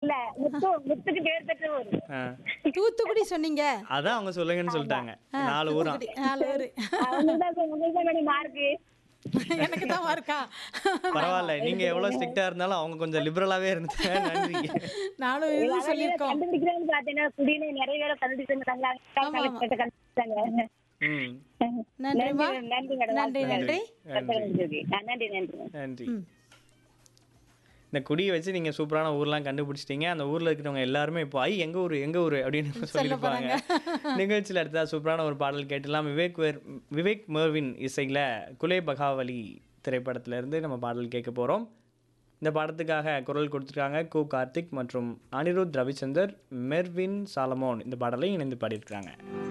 இல்ல முத்து முத்துக்கு பேர் பெற்ற ஊர் ஆ. தூத்துக்குடி சொன்னீங்க அதான் அவங்க சொல்லுங்கன்னு சொல்லிட்டாங்க நாலு ஊரா தூத்துக்குடி நாலு ஊரு உங்களுக்கு தான் உங்களுக்கு தான் மேடம் மார்க்கு எனக்கு தான் இருக்கா பரவாயில்ல நீங்க எவ்வளவு ஸ்ட்ரிக்டா இருந்தாலும் அவங்க கொஞ்சம் லிபரலாவே இருந்தாங்க நன்றி நாலு இது சொல்லியிருக்கோம் கண்டுபிடிக்கிறேன்னு பாத்தீங்கன்னா குடியில நிறைய பேரை கண்டுபிடிச்சிருக்காங்க கண்டுபிடிச்சாங்க ம் நன்றிம்மா நன்றி மேடம் நன்றி நன்றி நன்றி நன்றி நன்றி நன்றி இந்த குடியை வச்சு நீங்க சூப்பரான ஊர்லாம் கண்டுபிடிச்சிட்டீங்க அந்த ஊர்ல இருக்கிறவங்க எல்லாருமே இப்போ ஐ எங்க ஊர் எங்க ஊர் அப்படின்னு சொல்லியிருப்பாங்க நிகழ்ச்சியில் அடுத்தா சூப்பரான ஒரு பாடல் கேட்டலாம் விவேக் வேர் விவேக் மர்வின் இசையில குலே பகாவலி திரைப்படத்துல இருந்து நம்ம பாடல் கேட்க போறோம் இந்த படத்துக்காக குரல் கொடுத்துருக்காங்க கு கார்த்திக் மற்றும் அனிருத் ரவிச்சந்தர் மெர்வின் சாலமோன் இந்த பாடலை இணைந்து பாடியிருக்கிறாங்க